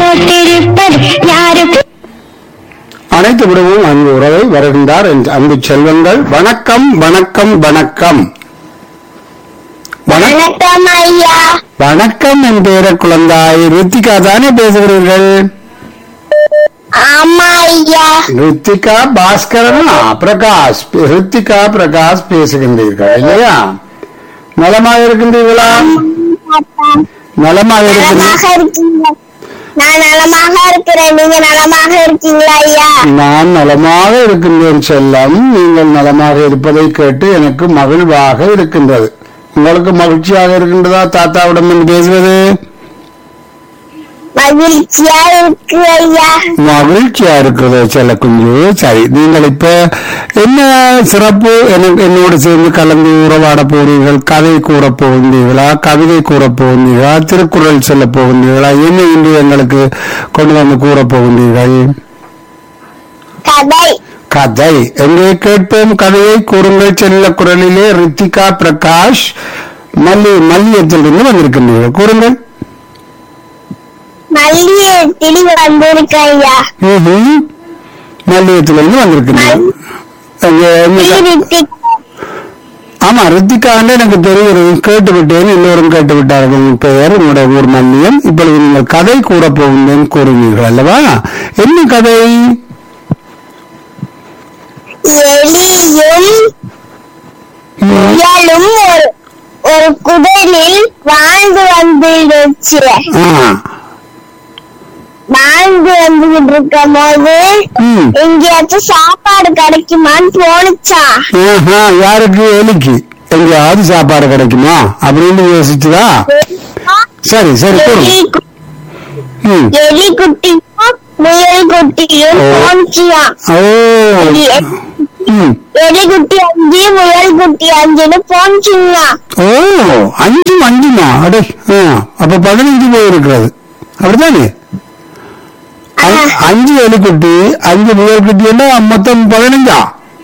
போட்டிருப்பது யாருக்கு அனைத்து விடவும் அன்பு உறவை வருகின்றார் என் அன்பு செல்வங்கள் வணக்கம் வணக்கம் வணக்கம் வணக்- வணக்கம் ஐயா வணக்கம் என் பேர குழந்தாய் ரித்திகா தானே பேசுகிறீர்கள் ஆமா ஐயா ரித்திகா பாஸ்கரனா பிரகாஷ் ரித்திகா பிரகாஷ் பேசுகின்றீர்கள் இல்லையா நலமாக இருக்கின்றீர்களா நலமாக இருக்கின்ற நலமாக இருக்கீங்க நான் நலமாக இருக்கிறேன் நீங்க நலமாக இருக்கீங்களா ஐயா நான் நலமாக இருக்கின்றேன் செல்லம் நீங்கள் நலமாக இருப்பதை கேட்டு எனக்கு மகிழ்வாக இருக்கின்றது உங்களுக்கு மகிழ்ச்சியாக இருக்கின்றதா தாத்தாவிடம் என்று பேசுவது மகிழ்ச்சியா இருக்கு ஐயா மகிழ்ச்சியா இருக்கிறது செல்ல குஞ்சு சரி நீங்கள் இப்ப என்ன சிறப்பு எனக்கு என்னோடு சேர்ந்து கலந்து உறவாட போகிறீர்கள் கதை கூற போகின்றீர்களா கவிதை கூற போகின்றீர்களா திருக்குறள் சொல்ல போகின்றீர்களா என்ன இன்று எங்களுக்கு கொண்டு வந்து கூற போகின்றீர்கள் கதை கதை எங்கே கேட்போம் கதையை கூறுங்கள் செல்ல குரலிலே ரித்திகா பிரகாஷ் மல்லி மல்லியத்திலிருந்து வந்திருக்கின்றீர்கள் கூறுங்கள் மல்லியத்தில் வந்திருக்க ஐயா ம்ஹும். மல்லியத்திலிருந்து வந்திருக்கின்றீர்கள் எங்க- எங்க க- ரித்திக் ஆமா ரித்திகான்னு எனக்கு தெரிகிறது கேட்டு விட்டேன் எல்லோரும் கேட்டு விட்டார்கள் உங்கள் பெயர் உங்களுடைய ஊர் மல்லியம் இப்பொழுது நீங்கள் கதை கூற போகின்றேன் கூறுவீர்கள் அல்லவா என்ன கதை எலியும் முயலும் ஒரு ஒரு குடலில் வாழ்ந்து வந்துடுச்சு ஆ. வாழ்ந்து வந்துகிட்டு இருக்கும் போது ம். எங்கேயாச்சும் சாப்பாடு கிடைக்குமான்னு தோணுச்சான் ஆஹா, யாருக்கு எலிக்கு எங்கேயாவது சாப்பாடு கிடைக்குமா அப்படின்னு யோசிச்சுதா சரி சரி எலி கூறுங்க கு- ம். எலி குட்டியும் முயல் குட்டியும் ஓ. தோணுச்சியான் ஓ ம். எலி குட்டி அஞ்சு முயல் குட்டி அஞ்சுன்னு போனுச்சுங்க ஓ அஞ்சும் அஞ்சுமா அடே ஆ, அப்ப பதினஞ்சு போயிருக்கிறது அப்படித்தானே அ- அஞ்சு எலிக்குட்டி அஞ்சு முயல் குட்டி என்ன மொத்தம் பதினஞ்சா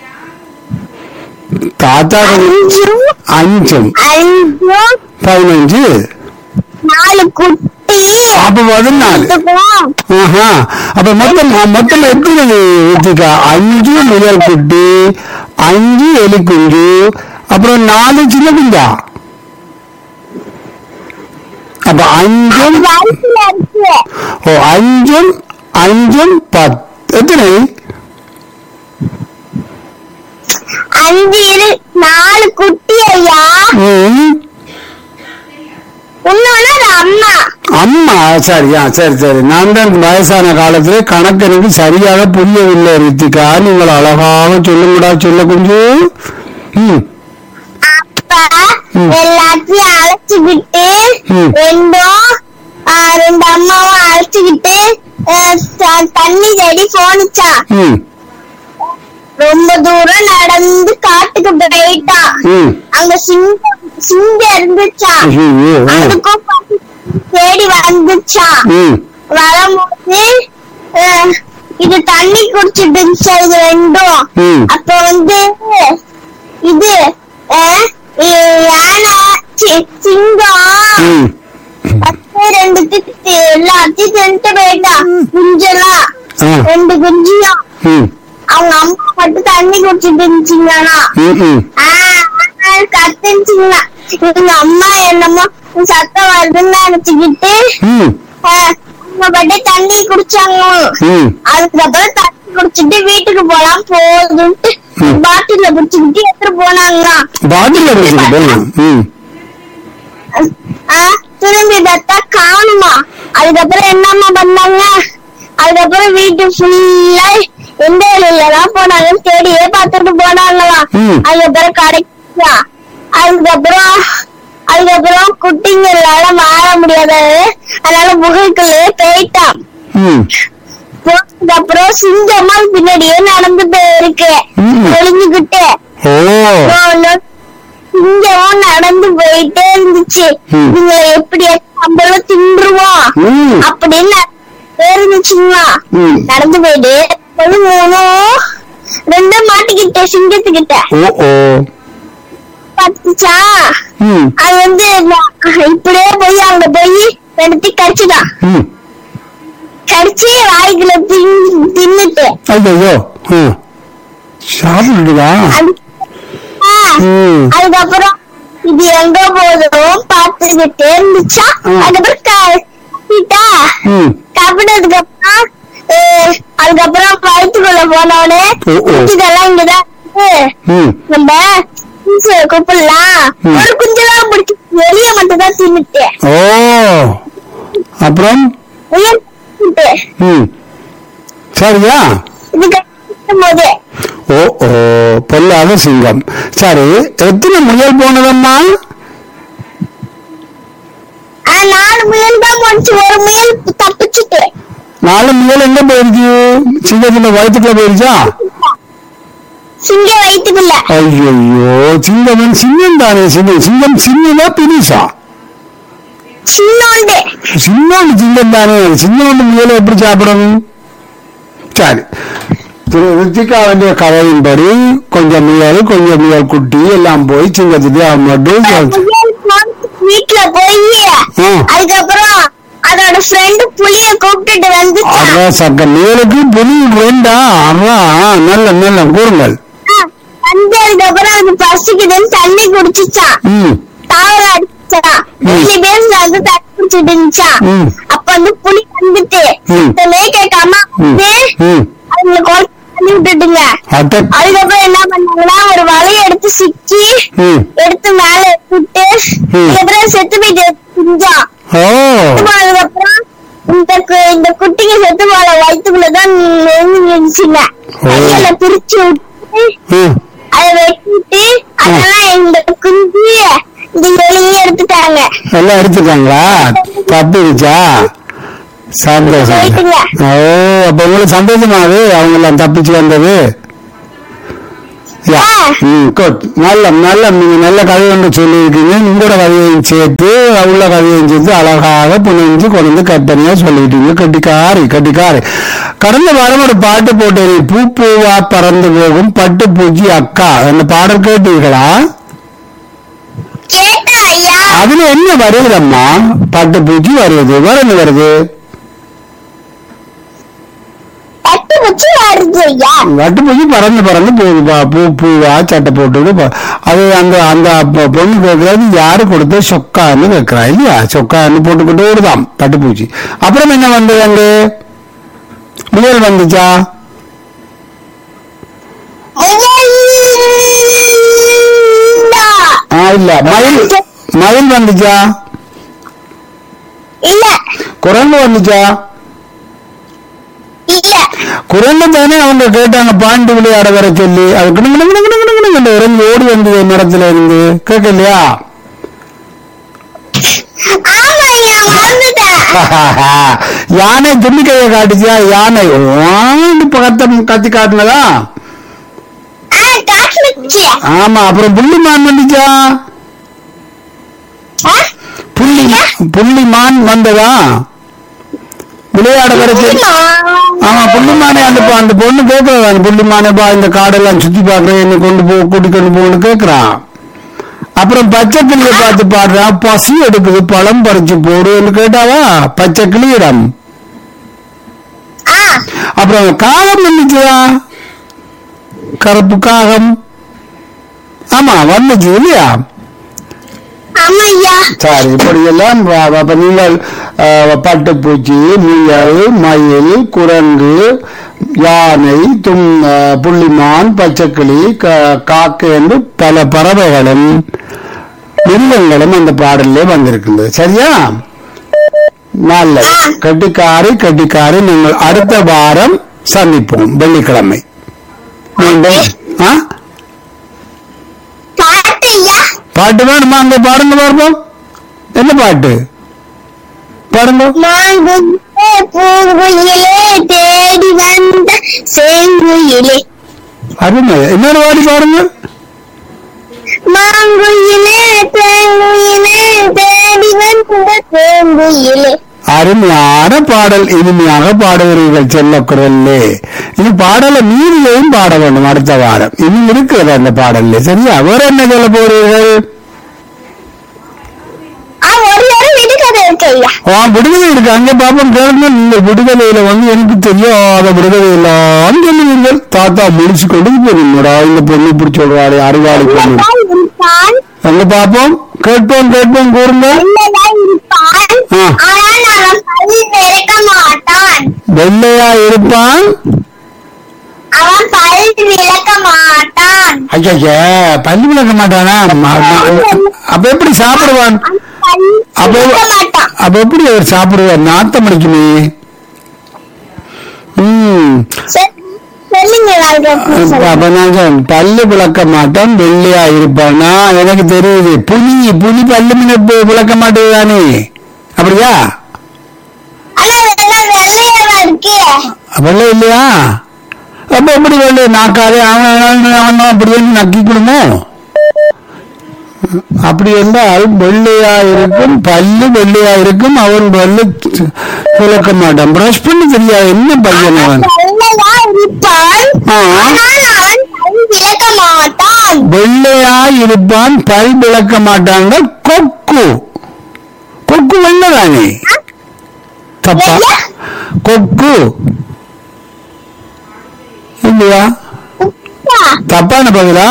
தாத்தா அஞ்சும் அஞ்சும் அஞ்சும் பதினஞ்சு நாலு குட்டி அப்ப பதினாலு இருக்கும். ஆஹா. அப்ப மொத்தம் மொத்தம் எத்தனை ரித்திகா அஞ்சு முயல் குட்டி அஞ்சு எலி குஞ்சு அப்புறம் நாலு சின்ன குஞ்சா அப்ப அஞ்சும் வயித்துல இருக்கு ஓ அஞ்சும் அஞ்சும் பத் எத்தனை அஞ்சு இரு நாலு குட்டி ஐயா ம். இன்னொன்னு அது அம்மா அம்மா சரியா சரி சரி நான் தான் வயசான காலத்திலே கணக்கு எனக்கு சரியாக புரியவில்லை ரித்திகா நீங்கள் அழகாக சொல்லுங்கடா சொல்ல கொஞ்சம் ம் அப்ப ம். எல்லாத்தையும் அழைச்சுக்கிட்டு ம். ரெண்டும் ஆ, ரெண்டு அம்மாவும் அழைச்சுக்கிட்டு ஆ, த- தண்ணி தேடி போனுச்சா ம் ரொம்ப தூரம் நடந்து காட்டுக்கு போயிட்டான் ம் அங்க சிங்கம் சிங்கம் இருந்துச்சா ஐயோ, ஆ. அதுக்கும் பசி தேடி வந்துச்சா ம் வரும்போது அஹ், இது தண்ணி குடிச்சிட்டு இருந்துச்சு அது ரெண்டும் ம். அப்ப வந்து இது அஹ், இ- யானை சி- சிங்கம் ம் பத்து ரெண்டு திட்டு எல்லாத்தையும் தின்ட்டு போயிட்டான் குஞ்செல்லாம் ஆ. ரெண்டு குஞ்சியும் ம் அவங்க அம்மா மட்டும் தண்ணி குடிச்சிட்டு இருந்துச்சுங்களா ம் ம் கத்துச்சுங்களா எங்க அம்மா என்னமோ சத்தம் வருதுன்னு நினைச்சுக்கிட்டு ம் ஆஹ், அவங்க பாட்டு தண்ணி குடிச்சாங்க ம் அதுக்கப்புறம் தண்ணி குடிச்சிட்டு வீட்டுக்கு போலாம் போதுன்ட்டு ம். பாட்டில குடிச்சுக்கிட்டு எடுத்துட்டு போனாங்க பாட்டில் வச்சுட்டு போகலாம் ம் ஆஹ், திரும்பி பார்த்தா காணுமா அதுக்கப்புறம் என்னம்மா பண்ணாங்க அதுக்கப்புறம் வீட்டு ஃபுல்லா எந்த வெளியிலலாம் போனாங்கன்னு தேடியே பார்த்துட்டு போனாங்களாம் ம். அதுக்கப்புறம் கிடைச்சா அதுக்கப்புறம் அதுக்கப்புறம் குட்டிங்களால வாழ முடியாது அதனால குகைக்குள்ளேயே போயிட்டான் ம் போனதுக்கு அப்புறம் சிங்கமா பின்னாடியே நடந்து போயிருக்கு ம். ஒளிஞ்சுக்கிட்டு ஓ சிங்கமும் நடந்து போயிட்டே இருந்துச்சு ம். இதுங்களை எப்படி நம்மளும் தின்றுவோம் ம் அப்படின்னு இருந்துச்சுங்களா ம் நடந்து போயிட்டு ஒரு மூணும் ரெண்டும் மாட்டிக்கிட்ட சிங்கத்துக்கிட்ட ஓ ஓ பார்த்துச்சா ம் அது வந்து நான் இப்படியே போய் அங்க போய் எடுத்து கடிச்சுதான் ம் வச்சு வாய்க்குள்ள தின்- தின்னுட்டேன் ஐயோ ம் சாப்பிட்டுதா அது- ஆ, ம் அதுக்கப்புறம் இது எங்க போதும் பார்த்துக்கிட்டே இருந்துச்சா ம். அதுக்கப்புறம் கட்டிட்டா ம் சாப்பிட்டதுக்கு அப்புறம் அஹ், அதுக்கப்புறம் வயிற்றுக்குள்ள போனவனே ஓ, ஓ. குஞ்சுகள்லாம் இங்கதான் இருக்கு ம் நம்ம குஞ்சு கூப்பிடலாம் ம். ஒரு குஞ்செல்லாம் பிடிச்சி வெளிய மட்டும் தான் தின்னுட்டேன் ஓ அப்புறம் உயர் தின்னுட்டு. ம் சரியா இது கட்டும் போது ஓ ஓ பொல்லாத சிங்கம் சரி எத்தனை முயல் போனதம்மா ஆஹ், நாலு முயல் தான் போச்சு ஒரு முயல் தப்பிச்சுட்டு நாலு முயல் எங்க போயிருக்கு சிங்கத்துல வயிற்றுக்குள்ள போயிருச்சா சிங்க வயிற்றுக்குள்ள ஐயோ சிங்கம் சிங்கம் தானே சிங்கம் சிங்கம் சின்னதா பெருசா சின்னோண்டு சின்னோண்டு சிங்கம் தானே சின்னோண்டு முயலை எப்படி சாப்பிடணும் சரி திரு ரித்திகா வேண்டிய கதையின்படி கொஞ்சம் முயல் கொஞ்சம் முயல் குட்டி எல்லாம் போய் சிங்கத்துக்கு மட்டும் முயல் போனது வீட்டுல போய் ம். அதுக்கப்புறம் அதோட ஃப்ரெண்டு புளிய கூப்பிட்டுட்டு வந்துச்சான் அறா சக்க முயலுக்கு புலி வேண்டா அறா நல்ல நல்ல கூறுங்கள் ஆஹ், வந்து அதுக்கப்புறம் அது பசிக்குதுன்னு தண்ணி குடிச்சுச்சான் ம் தாவரம் அடிச்சான் ரெண்டு பேரும் சேர்ந்து தண்ணி குடிச்சிட்டு இருந்துச்சான் ம். அப்ப வந்து புலி வந்துட்டு ம். இதமே கேட்காம ம் வந்து ம் அதுல குழந்தை தள்ளி விட்டுட்டுங்க அட்ட அதுக்கப்புறம் என்ன பண்ணாங்கன்னா ஒரு வலையை எடுத்து சிக்கி ம் எடுத்து மேல விட்டு ம். அதுக்கப்புறம் செத்து போயிட்டு செஞ்சான் ஓ செத்து போனதுக்கப்புறம் இந்த கு- இந்த குட்டிங்க செத்து போன வயிற்றுக்குள்ளதான் இருந்துச்சுங்க ஓ. கையில பிரிச்சு விட்டு ம் அதை வெட்டிட்டு அதெல்லாம் எங்க குஞ்சு இந்த எலியும் எடுத்துட்டாங்க எல்லாம் எடுத்துட்டாங்களா தப்பிடுச்சா சந்தோஷம் போயிட்டுங்க. ஓ அப்ப உங்களுக்கு சந்தோஷமாது அவங்க எல்லாம் தப்பிச்சு வந்தது யா. ஆ. ம் குட் நல்ல நல்ல நீங்க நல்ல கதை ஒன்று சொல்லியிருக்கீங்க உங்களோட கதையையும் சேர்த்து உள்ள கதையையும் சேர்த்து அழகாக புனைஞ்சு கொண்டு கற்பனையா சொல்லிட்டீங்க கட்டிக்காரி கட்டிக்காரி கடந்த வாரம் ஒரு பாட்டு போட்டேன் பூ பூவா பறந்து போகும் பட்டு பூச்சி அக்கா அந்த பாடல் கேட்டீர்களா கேட்டா ஐயா அதுல என்ன வருதும்மா பட்டு பூச்சி வருது வேற என்ன வருது பட்டு வச்சு வருது ஐயா வட்டு பூச்சி பறந்து பறந்து போகுதுப்பா பூ பூவா சட்டை போட்டு ப- அது அந்த அந்த பொ- பொண்ணு கேட்கறது யாரு கொடுத்த சொக்கான்னு கேட்கிறா இல்லையா சொக்கான்னு போட்டுக்கிட்டு ஓடுதாம் பட்டுப்பூச்சி அப்புறம் என்ன வந்தது அங்க முயல் வந்துச்சா முயல்டா. ஆ இல்ல மயில் மயில் வந்துச்சா இல்ல குரங்கு வந்துச்சா இல்ல குரங்கு தானே அவங்க கேட்டாங்க பாண்டு விளையாட வர சொல்லி அது கிணு கிணு கிணு கிணு கிணு கிணு கிணு இறங்கி ஓடி வந்தது மரத்துல இருந்து கேட்கலையா ஆமா ஐயா மறந்துட்டேன் யானை தும்பிக்கையை காட்டுச்சியா யானை ஓண்டு பக்கத்தை கத்தி காட்டுனதா ஆ காட்டுச்சு ஆமா அப்புறம் புள்ளிமான் வந்துச்சா ஆ? புள்ளி புள்ளிமான் வந்ததா விளையாட வரைக்கும் புள்ளிமா. ஆமா புள்ளிமானே அந்த பொ- அந்த பொண்ணு கேட்கறதா அந்த புள்ளிமானே பா இந்த காடெல்லாம் சுத்தி பாக்குறேன் என்ன கொண்டு போ கூட்டி கொண்டு போன்னு கேக்குறான் அப்புறம் பச்சை கிளிய பார்த்து பாடுறான் பசி எடுக்குது பழம் பறிச்சு போடுன்னு கேட்டாவா பச்சை கிளியிடம் ஆ அப்புறம் காகம் வந்துச்சுதா கருப்பு காகம் ஆமா வந்துச்சு இல்லையா ஆமா ஐயா சரி இப்படியெல்லாம் வ- வ- அப்ப நீங்கள் அஹ், பட்டுப்பூச்சி முயல் மயில் குரங்கு யானை தும் அஹ், புள்ளிமான் பச்சைக்கிளி க- காக்கை என்று பல பறவைகளும் மிருகங்களும் அந்த பாடலிலே வந்திருக்கின்றது சரியா நல்ல கட்டிக்காரி கட்டிக்காரி நீங்கள் அடுத்த வாரம் சந்திப்போம் வெள்ளிக்கிழமை மீண்டும் ஆ பாட்டு ஐயா பாட்டு வேணுமா அங்க பாடுங்க பார்ப்போம் என்ன பாட்டு பாடுங்க மாங்குயிலே பூங்குயிலே தேடி வந்த செங்குயிலே அருமை இன்னொரு வாடி பாருங்க மாங்குயிலே தேங்குயிலே தேடி வந்த செங்குயிலே அருமையான பாடல் இனிமையாக பாடுகிறீர்கள் செல்ல குரல்லே இது பாடலை மீறியையும் பாட வேண்டும் அடுத்த வாரம் இன்னும் இருக்கிறது அந்த பாடல்ல சரியா வேற என்ன சொல்ல போறீர்கள் ஆ ஒரு ஒரு விடுகதை இருக்கு ஐயா ஆ விடுதலை இருக்கு அங்க பாப்போம் கேளுங்க நீங்க விடுதலையில வந்து எனக்கு தெரியாத விடுதலை எல்லாம் சொல்லுவீங்கள் தாத்தா முடிச்சு கொண்டு போறீங்கடா இந்த பொண்ணு பிடிச்ச விடுவாரு அறிவாளி பொண்ணு வெள்ளைதான் இருப்பான் அங்க பாப்போம் கேட்போம் கேட்போம் கூறுங்க வெள்ளைதான் இருப்பான் ஆ. ஆனால் அவன் பல் விளக்க மாட்டான் வெள்ளையா இருப்பான் அவன் பல் விளக்க மாட்டான் ஐயா பல்லு விளக்க மாட்டானா ம- ம- அப்ப எப்படி சாப்பிடுவான் அவன் பல் அப்ப விளக்க மாட்டான் அப்ப எப்படி அவர் சாப்பிடுவார் நாத்தம் அடிக்குமே ம் சரி, சொல்லுங்க வாழ்க்கை சொல்லுங்க அப்ப நான் சொன்னேன், பல்லு விளக்க மாட்டான் வெள்ளையா இருப்பானா எனக்கு தெரியுது புலி புலி பல்லு மீன விளக்க மாட்டேதானே அப்படியா ஆனா அதெல்லாம் வெள்ளையாவா இருக்கு வெள்ளை இல்லையா அப்ப எப்படி வெள்ளை நாக்காலே அவன் அவன் அவன் அப்படியே நக்கிக்கணுமோ அப்படி என்றால் வெள்ளையா இருக்கும் பல்லு வெள்ளையா இருக்கும் அவன் பல்லு விளக்க மாட்டான் பிரஷ் பண்ணி தெரியாது என்ன பையன் அவன் வெள்ளையா இருப்பான் ஆ. ஆனால் அவன் பல் விளக்க மாட்டான் வெள்ளையா இருப்பான் பல் விளக்க மாட்டாங்க கொக்கு கொக்கு வெள்ளதானே தப்பா வெள்ளை? கொக்கு இல்லையா உப்பா. தப்பான பதிலா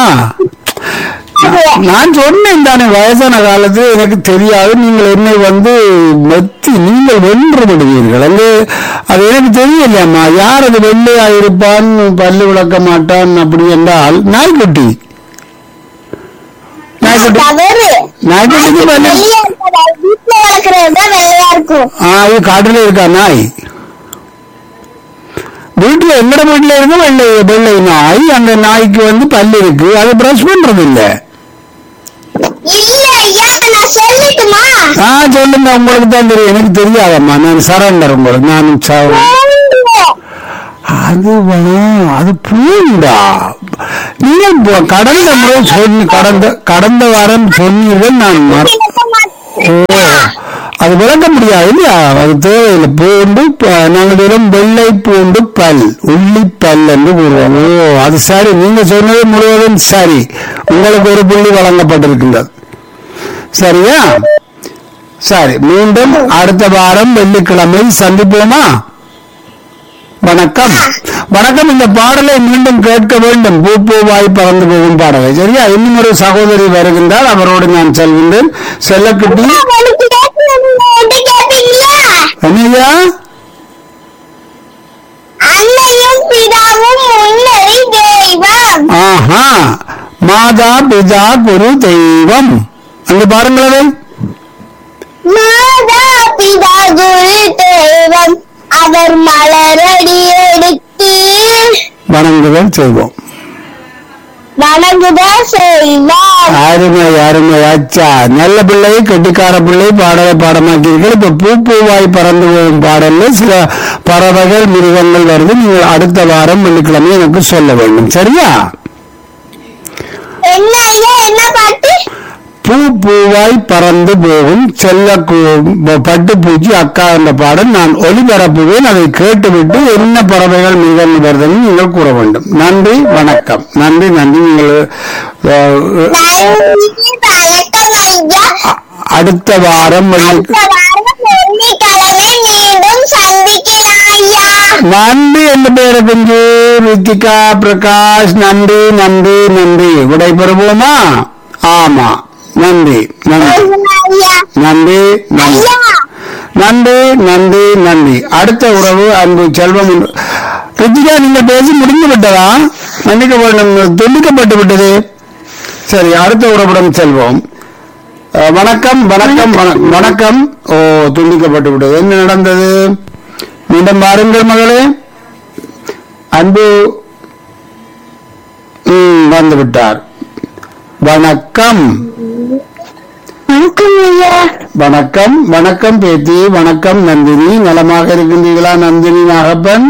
நான் சொன்னேன் தானே வயசான காலத்தில் எனக்கு தெரியாது நீங்கள் என்னை வந்து மெத்தி நீங்கள் வென்று விடுவீர்கள் அங்கே அது எனக்கு தெரியலையாம்மா யார் அது வெள்ளையா இருப்பான் பல்லு விளக்க மாட்டான் அப்படி என்றால் நாய்க்குட்டி நாய்க்குட்டி தவறு நாய்க்குட்டிக்கு பல்லு வெளியே இருக்கிறதா வீட்டுல வளர்க்கறது தான் வெள்ளையா இருக்கும் ஆ இது காட்டுல இருக்கா நாய் வீட்டுல எங்கட வீட்டுல இருக்கு வெள்ளை வெள்ளை நாய் அந்த நாய்க்கு வந்து பல்லு இருக்கு அது பிரஷ் பண்றது இல்ல இல்ல ஐயா நான் சொல்லட்டுமா ஆ சொல்லுங்க உங்களுக்கு தான் தெரியும் எனக்கு தெரியாதம்மா நான் சரண்டர் உங்களுக்கு நான் ச- அது வேணும் அது பூண்டா நீங்கள் போ- கடந்த முறை சொன்ன கடந்த கடந்த வாரம் சொன்னீர்கள் நான் மற- ஓ அது விளக்க முடியாது இல்லையா அது தேவையில்லை பூண்டு ப- நாங்கள் வெறும் வெள்ளை பூண்டு பல் உள்ளி பல் என்று கூறுவோம் ஓ அது சரி நீங்க சொன்னது முழுவதும் சரி உங்களுக்கு ஒரு புள்ளி வழங்கப்பட்டிருக்கின்றது சரியா சரி மீண்டும் அடுத்த வாரம் வெள்ளிக்கிழமை சந்திப்போமா வணக்கம் வணக்கம் இந்த பாடலை மீண்டும் கேட்க வேண்டும் பூ பூவாய் பறந்து போகும் பாடலை சரியா இன்னும் ஒரு சகோதரி வருகின்றால் அவரோடு நான் செல்கின்றேன் செல்லக்குட்டி உங்களுக்கு கேட்கணும்னு கேட்பீங்களா என்னையா அன்னையும் பிதாவும் முன்னறி தெய்வம் ஆஹா மாதா பிதா குரு தெய்வம் அங்க பாருங்களேன் மாதா பிதா குரு தெய்வம் அவர் மலரடி எடுத்து வணங்குதல் செய்வோம் வணங்குதா செய்வார் அருமை அருமை அச்சா நல்ல பிள்ளை கெட்டிக்கார பிள்ளை பாடலை பாடமாக்கிறீர்கள் இப்ப பூ பூவாய் பறந்து போகும் பாடல்ல சில பறவைகள் மிருகங்கள் வருது நீங்கள் அடுத்த வாரம் வெள்ளிக்கிழமை எனக்கு சொல்ல வேண்டும் சரியா என்ன ஐயா என்ன பாட்டு பூ பூவாய் பறந்து போகும் செல்ல கு- பட்டுப்பூச்சி அக்கா என்ற பாடல் நான் ஒளிபரப்புவேன் அதை கேட்டுவிட்டு என்ன பறவைகள் மிருகங்கள் வருதுன்னு நீங்கள் கூற வேண்டும் நன்றி வணக்கம் நன்றி நன்றி நீங்கள் அஹ், நன்றி வணக்கம் ஐயா அ- அடுத்த வாரம் வெள்ளி அடுத்த வாரம் வெள்ளிக்கிழமை மீண்டும் சந்திக்கலாம் ஐயா நன்றி என்று பேரு குஞ்சு ரித்திகா பிரகாஷ் நன்றி நன்றி நன்றி விடைபெறுவோமா ஆமா நன்றி நன்றி ஐயா நன்றி நன்றி ஐயா நன்றி நன்றி நன்றி அடுத்த உறவு அன்பு செல்வம் என்று- ரித்திகா நீங்க பேசி முடிந்து விட்டதா மன்னிக்க வேண்டும் துண்டிக்கப்பட்டு விட்டது சரி அடுத்த உறவுடன் செல்வோம் அஹ், வணக்கம் வணக்கம் வண- வணக்கம் ஓ துண்டிக்கப்பட்டு விட்டது என்ன நடந்தது மீண்டும் பாருங்கள் மகளே அன்பு ம், வந்து விட்டார் வணக்கம் வணக்கம் ஐயா வணக்கம் வணக்கம் பேத்தி வணக்கம் நந்தினி நலமாக இருக்கின்றீர்களா நந்தினி நாகப்பன்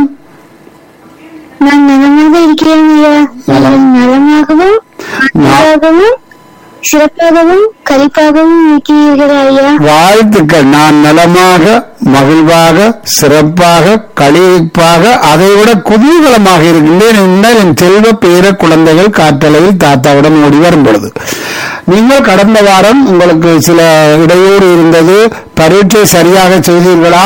நான் நலமாக இருக்கிறேன் ஐயா நலம். நீங்கள் நலமாகவும் நா- நலமாகவும் சிறப்பாகவும் கழிப்பாகவும் இருக்கிறீர்கள் ஐயா வாழ்த்துக்கள் நான் நலமாக மகிழ்வாக சிறப்பாக களிப்பாக அதைவிட குதூகலமாக இருக்கின்றேன் என்றால் என் செல்வ பேர குழந்தைகள் காற்றலையில் தாத்தாவிடம் ஓடி வரும் பொழுது நீங்கள் கடந்த வாரம் உங்களுக்கு சில இடையூறு இருந்தது பரீட்சை சரியாக செய்தீர்களா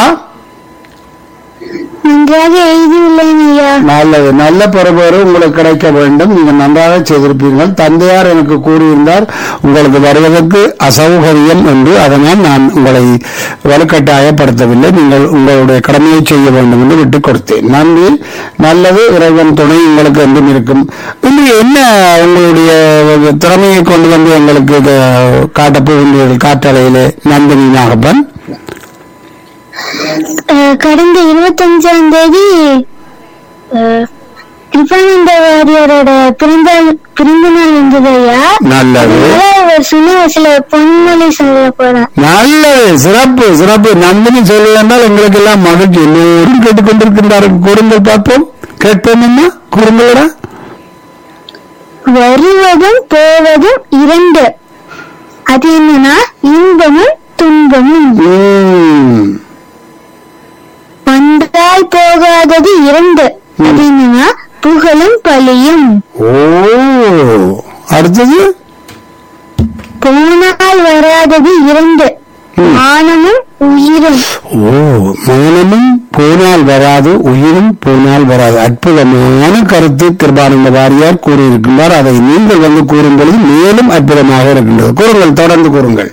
நன்றாக எழுதியுள்ளேன் ஐயா நல்லது நல்ல பெறுபேறு உங்களுக்கு கிடைக்க வேண்டும் நீங்கள் நன்றாக செய்திருப்பீர்கள் தந்தையார் எனக்கு கூறியிருந்தார் உங்களுக்கு வருவதற்கு அசௌகரியம் என்று அதனால் நான் உங்களை வலுக்கட்டாயப்படுத்தவில்லை நீங்கள் உங்களுடைய கடமையை செய்ய வேண்டும் என்று விட்டுக் கொடுத்தேன் நன்றி நல்லது இறைவன் துணை உங்களுக்கு என்றும் இருக்கும் இன்று என்ன உங்களுடைய திறமையை கொண்டு வந்து எங்களுக்கு இதை காட்டப் போகின்றீர்கள் காற்றலையிலே நந்தினி நாகப்பன் அஹ், கடந்த இருபத்தஞ்சாம் தேதி அஹ், கிருபானந்த வாரியரோட பிறந்த பிறந்த நாள் வந்தது ஐயா நல்லது அதனால ஒரு சின்ன வயசுல பொன்மொழி சொல்ல போறேன் நல்லது சிறப்பு சிறப்பு நந்தினி சொல்லி என்றால் எங்களுக்கு எல்லாம் மகிழ்ச்சி எல்லோரும் கேட்டுக்கொண்டிருக்கின்றார்கள் கூறுங்கள் பார்ப்போம் கேட்போம் என்ன கூறுங்களா வருவதும் போவதும் இரண்டு அது என்னன்னா இன்பமும் துன்பமும் உம், வந்தால் போகாதது இரண்டு அது என்னன்னா புகழும் பழியும் ஓ அடுத்தது போனால் வராதது இரண்டு ம். மானமும் உயிரும் ஓ மௌனமும் போனால் வராது உயிரும் போனால் வராது அற்புதமான கருத்து கிருபானந்த வாரியார் கூறியிருக்கின்றார் அதை நீங்கள் வந்து கூறும் பொழுது மேலும் அற்புதமாக இருக்கின்றது கூறுங்கள் தொடர்ந்து கூறுங்கள்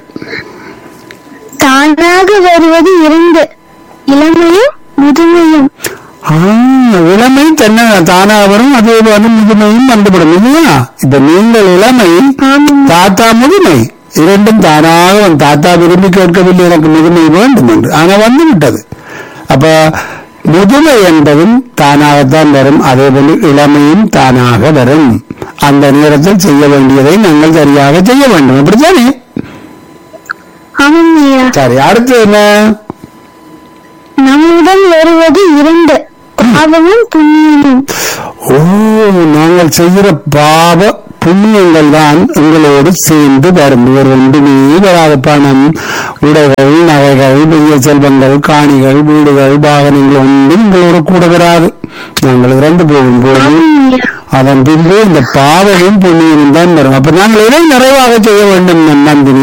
தானாக வருவது இரண்டு இளமையும் முதுமையும் ஆ, இளமை தன்னை தானா வரும் அதே போல முதுமையும் வந்துவிடும் இல்லையா இப்ப நீங்கள் இளமை ஆமாம் தாத்தா முதுமை இரண்டும் தானாக வந்து தாத்தா விரும்பி கேட்கவில்லை எனக்கு முதுமை வேண்டும் என்று ஆனா வந்து விட்டது அப்ப முதுமை என்பதும் தானாகத்தான் வரும் அதே போல இளமையும் தானாக வரும் அந்த நேரத்தில் செய்ய வேண்டியதை நாங்கள் சரியாக செய்ய வேண்டும் அப்படித்தானே ஆமாம் ஐயா சரி அடுத்து என்ன நம்முடன் வருவது இரண்டு பாவமும் புண்ணியமும் ஓ நாங்கள் செய்கிற பாவ புண்ணியங்கள் தான் எங்களோடு சேர்ந்து வரும் வேறு ஒன்றுமே வராத பணம் உடைகள் நகைகள் பெரிய செல்வங்கள் காணிகள் வீடுகள் வாகனங்கள் ஒன்றும் எங்களோட கூட வராது நாங்கள் இறந்து போகும்போது ஆமாம் ஐயா அதன் பின்பு இந்த பாவமும் புண்ணியமும் தான் வரும் அப்ப நாங்கள் எதை நிறைவாக செய்ய வேண்டும் நந்தினி